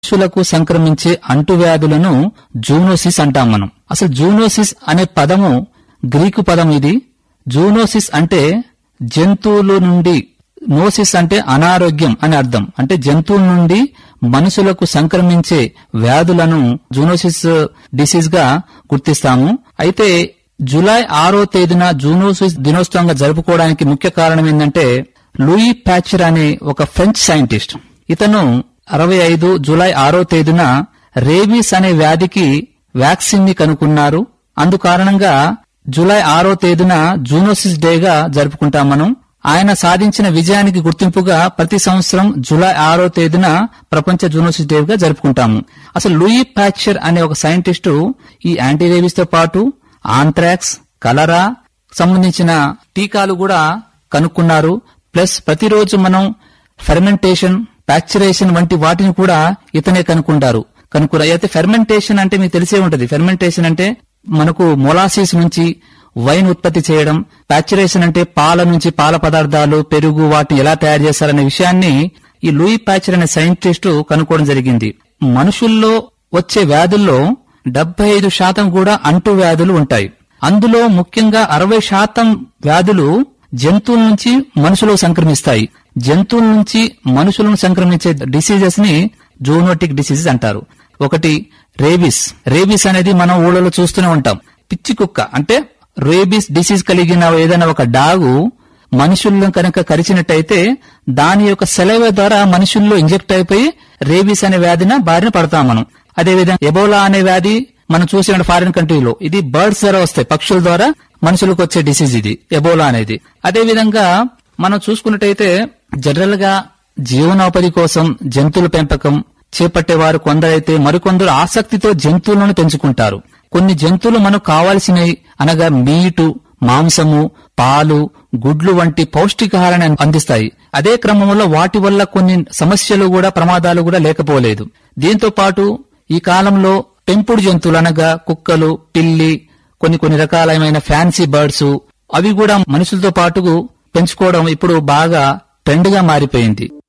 మనుషులకు సంక్రమించే అంటువ్యాధులను జూనోసిస్ అంటాం మనం అసలు జూనోసిస్ అనే పదము గ్రీకు పదం ఇది జూనోసిస్ అంటే జంతువుల నుండి నోసిస్ అంటే అనారోగ్యం అని అర్థం అంటే జంతువుల నుండి మనుషులకు సంక్రమించే వ్యాధులను జూనోసిస్ డిసీజ్ గా గుర్తిస్తాము అయితే జూలై ఆరో తేదీన జూనోసిస్ దినోత్సవంగా జరుపుకోవడానికి ముఖ్య కారణం ఏంటంటే లూయి ప్యాచర్ అనే ఒక ఫ్రెంచ్ సైంటిస్ట్ ఇతను అరవై ఐదు జూలై ఆరో తేదీన రేబీస్ అనే వ్యాధికి వ్యాక్సిన్ ని కనుక్కున్నారు అందు కారణంగా జూలై ఆరో తేదీన జూనోసిస్ డేగా జరుపుకుంటాం మనం ఆయన సాధించిన విజయానికి గుర్తింపుగా ప్రతి సంవత్సరం జూలై ఆరో తేదీన ప్రపంచ జూనోసిస్ డే గా జరుపుకుంటాము అసలు లూయి ప్యాచర్ అనే ఒక సైంటిస్టు ఈ యాంటీ రేబీస్ తో పాటు ఆంథ్రాక్స్ కలరా సంబంధించిన టీకాలు కూడా కనుక్కున్నారు ప్లస్ ప్రతిరోజు మనం ఫెర్మెంటేషన్ ప్యాక్చరేషన్ వంటి వాటిని కూడా ఇతనే కనుక్కుంటారు కనుక్కున్నారు అయితే ఫెర్మెంటేషన్ అంటే మీకు తెలిసే ఉంటది ఫెర్మెంటేషన్ అంటే మనకు మొలాసిస్ నుంచి వైన్ ఉత్పత్తి చేయడం ప్యాక్చరేషన్ అంటే పాల నుంచి పాల పదార్థాలు పెరుగు వాటిని ఎలా తయారు చేస్తారనే విషయాన్ని ఈ లూయి ప్యాచర్ అనే సైంటిస్ట్ కనుక్కోవడం జరిగింది మనుషుల్లో వచ్చే వ్యాధుల్లో డెబ్బై ఐదు శాతం కూడా అంటు వ్యాధులు ఉంటాయి అందులో ముఖ్యంగా అరవై శాతం వ్యాధులు జంతువుల నుంచి మనుషులకు సంక్రమిస్తాయి జంతువుల నుంచి మనుషులను సంక్రమించే డిసీజెస్ ని జూనోటిక్ డిసీజెస్ అంటారు ఒకటి రేబిస్ రేబిస్ అనేది మనం ఊళ్ళలో చూస్తూనే ఉంటాం పిచ్చి కుక్క అంటే రేబిస్ డిసీజ్ కలిగిన ఏదైనా ఒక డాగు మనుషులను కనుక కరిచినట్టయితే దాని యొక్క సెలవు ద్వారా మనుషుల్లో ఇంజెక్ట్ అయిపోయి రేబీస్ అనే వ్యాధిన బారిన పడతాం మనం అదేవిధంగా ఎబోలా అనే వ్యాధి మనం చూసిన ఫారిన్ కంట్రీలో ఇది బర్డ్స్ ద్వారా వస్తాయి పక్షుల ద్వారా మనుషులకు వచ్చే డిసీజ్ ఇది ఎబోలా అనేది అదే విధంగా మనం చూసుకున్నట్టయితే జనరల్ గా జీవనోపాధి కోసం జంతువుల పెంపకం చేపట్టేవారు కొందరైతే మరికొందరు ఆసక్తితో జంతువులను పెంచుకుంటారు కొన్ని జంతువులు మనకు కావాల్సినవి అనగా మీటు మాంసము పాలు గుడ్లు వంటి పౌష్టికాహారాన్ని అందిస్తాయి అదే క్రమంలో వాటి వల్ల కొన్ని సమస్యలు కూడా ప్రమాదాలు కూడా లేకపోలేదు దీంతో పాటు ఈ కాలంలో పెంపుడు జంతువులు అనగా కుక్కలు పిల్లి కొన్ని కొన్ని రకాలైన ఫ్యాన్సీ బర్డ్స్ అవి కూడా మనుషులతో పాటు పెంచుకోవడం ఇప్పుడు బాగా ట్రెండ్ గా మారిపోయింది